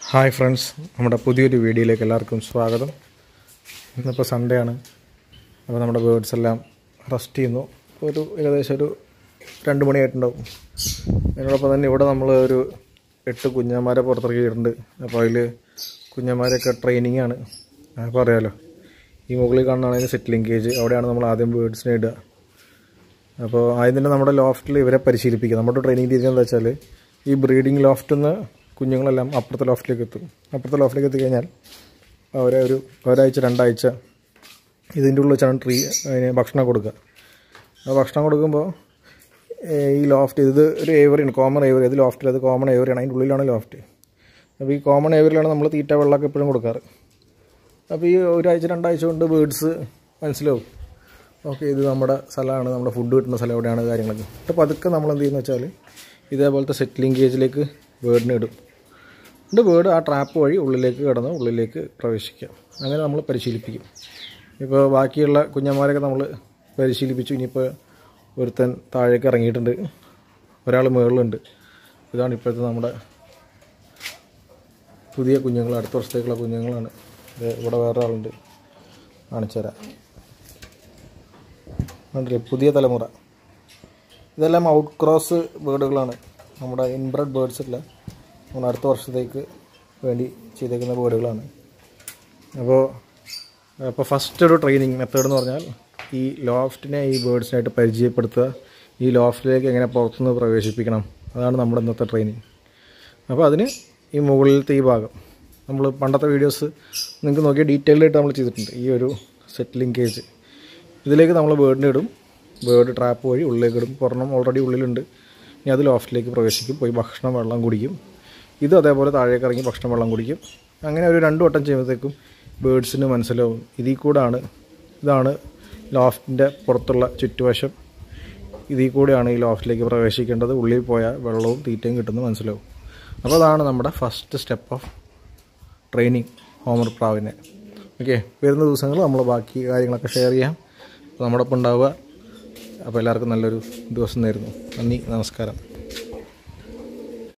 hi friends നമ്മുടെ പുതിയൊരു വീഡിയോയിലേക്ക് എല്ലാവർക്കും സ്വാഗതം ഇന്നിപ്പോൾ സൺഡേ ആണ് അപ്പോൾ നമ്മുടെ ബേർഡ്സ് എല്ലാം റെസ്റ്റ് ചെയ്യുന്നു ഇപ്പോൾ ഒരു ഏകദേശം ഒരു രണ്ട് മണിയായിട്ടുണ്ടാവും അതിനോടൊപ്പം തന്നെ ഇവിടെ നമ്മൾ ഒരു എട്ട് കുഞ്ഞന്മാരെ പുറത്തിറക്കിയിട്ടുണ്ട് അപ്പോൾ അതിൽ കുഞ്ഞന്മാരൊക്കെ ട്രെയിനിങ് ആണ് അപ്പോൾ അറിയാമല്ലോ ഈ മുകളിൽ കാണുന്നതാണ് സെറ്റിലിംഗ് കേജ് അവിടെയാണ് നമ്മൾ ആദ്യം ബേർഡ്സിനെ ഇടുക അപ്പോൾ ആദ്യം തന്നെ നമ്മുടെ ലോഫ്റ്റിൽ ഇവരെ പരിശീലിപ്പിക്കുക നമ്മുടെ ട്രെയിനിങ് രീതി എന്താ വെച്ചാൽ ഈ ബ്രീഡിംഗ് ലോഫ്റ്റിൽ നിന്ന് കുഞ്ഞുങ്ങളെല്ലാം അപ്പുറത്തെ ലോഫ്റ്റിലേക്ക് എത്തും അപ്പുറത്തെ ലോഫ്റ്റിലേക്ക് എത്തിക്കഴിഞ്ഞാൽ അവരെ ഒരു ഒരാഴ്ച രണ്ടാഴ്ച ഇതിൻ്റെ ഉള്ളിൽ വെച്ചാണ് ട്രീ അതിന് ഭക്ഷണം കൊടുക്കുക ആ ഭക്ഷണം കൊടുക്കുമ്പോൾ ഏഹ്, ഈ ലോഫ്റ്റ് ഇത് ഒരു ഏവറിയാണ് കോമൺ ഏവറി അത് ലോഫ്റ്റിൽ അത് കോമൺ ഏവറിയാണ് അതിൻ്റെ ഉള്ളിലാണ് ലോഫ്റ്റ് അപ്പോൾ ഈ കോമൺ ഏവറിലാണ് നമ്മൾ തീറ്റ വെള്ളമൊക്കെ എപ്പോഴും കൊടുക്കാറ് അപ്പോൾ ഈ ഒരാഴ്ച രണ്ടാഴ്ച കൊണ്ട് ബേഡ്സ് മനസ്സിലാവും ഓക്കെ ഇത് നമ്മുടെ സ്ഥലമാണ് നമ്മുടെ ഫുഡ് കിട്ടുന്ന സ്ഥലം എവിടെയാണ് കാര്യങ്ങളൊക്കെ അപ്പോൾ പതുക്കെ നമ്മൾ എന്ത് ചെയ്യുന്നത് വെച്ചാൽ ഇതേപോലത്തെ സെറ്റിലിംഗ് കേജിലേക്ക് ബേർഡിനെ ഇടും എന്നിട്ട് ബേർഡ് ആ ട്രാപ്പ് വഴി ഉള്ളിലേക്ക് കിടന്ന് ഉള്ളിലേക്ക് പ്രവേശിക്കാം അങ്ങനെ നമ്മൾ പരിശീലിപ്പിക്കും ഇപ്പോൾ ബാക്കിയുള്ള കുഞ്ഞന്മാരൊക്കെ നമ്മൾ പരിശീലിപ്പിച്ചു ഇനിയിപ്പോൾ ഒരുത്തൻ താഴേക്ക് ഇറങ്ങിയിട്ടുണ്ട് ഒരാൾ മുകളിലുണ്ട് ഇതാണ് ഇപ്പോഴത്തെ നമ്മുടെ പുതിയ കുഞ്ഞുങ്ങൾ അടുത്ത വർഷത്തേക്കുള്ള കുഞ്ഞുങ്ങളാണ് ഇത് ഇവിടെ വേറെ ആളുണ്ട് കാണിച്ചു തരാം കണ്ടില്ലേ പുതിയ തലമുറ ഇതെല്ലാം ഔട്ട് ക്രോസ് ബേർഡുകളാണ് നമ്മുടെ ഇൻബ്രഡ് ബേർഡ്സ് അല്ല നമ്മൾ അടുത്ത വർഷത്തേക്ക് വേണ്ടി ചെയ്തേക്കുന്ന ബേർഡുകളാണ് അപ്പോൾ അപ്പോൾ ഫസ്റ്റ് ഒരു ട്രെയിനിങ് മെത്തേഡ് എന്ന് പറഞ്ഞാൽ ഈ ലോഫ്റ്റിനെ ഈ ബേർഡ്സിനായിട്ട് പരിചയപ്പെടുത്തുക ഈ ലോഫ്റ്റിലേക്ക് എങ്ങനെ പുറത്തുനിന്ന് പ്രവേശിപ്പിക്കണം അതാണ് നമ്മുടെ ഇന്നത്തെ ട്രെയിനിങ് അപ്പോൾ അതിന് ഈ മുകളിലത്തെ ഈ ഭാഗം നമ്മൾ പണ്ടത്തെ വീഡിയോസ് നിങ്ങൾക്ക് നോക്കിയാൽ ഡീറ്റെയിൽഡായിട്ട് നമ്മൾ ചെയ്തിട്ടുണ്ട് ഈ ഒരു സെറ്റിലിംഗ് കേജ് ഇതിലേക്ക് നമ്മൾ ബേർഡിനെ ഇടും ബേർഡ് ട്രാപ്പ് വഴി ഉള്ളിലേക്ക് ഇടും പുറണം ഓൾറെഡി ഉള്ളിലുണ്ട് ഇനി അത് ലോഫ്റ്റിലേക്ക് പ്രവേശിക്കും പോയി ഭക്ഷണം വെള്ളം കുടിക്കും ഇത് അതേപോലെ താഴേക്ക് ഇറങ്ങി ഭക്ഷണം വെള്ളം കുടിക്കും അങ്ങനെ ഒരു രണ്ട് വട്ടം ചെയ്യുമ്പോഴത്തേക്കും ബേർഡ്സിന് മനസ്സിലാവും ഇതിൽ കൂടാണ് ഇതാണ് ലോഫ്റ്റിൻ്റെ പുറത്തുള്ള ചുറ്റുവശം ഇതിൽ കൂടെയാണ് ഈ ലോഫ്റ്റിലേക്ക് പ്രവേശിക്കേണ്ടത് ഉള്ളിൽ പോയാൽ വെള്ളവും തീറ്റയും കിട്ടുന്നത് മനസ്സിലാവും അപ്പോൾ അതാണ് നമ്മുടെ first step of training homer പ്രാവിനെ ഓക്കെ വരുന്ന ദിവസങ്ങൾ നമ്മൾ ബാക്കി കാര്യങ്ങളൊക്കെ ഷെയർ ചെയ്യാം അപ്പോൾ നമ്മുടെ ഒപ്പം ഉണ്ടാവുക അപ്പോൾ എല്ലാവർക്കും നല്ലൊരു ദിവസം നേരുന്നു നന്ദി നമസ്കാരം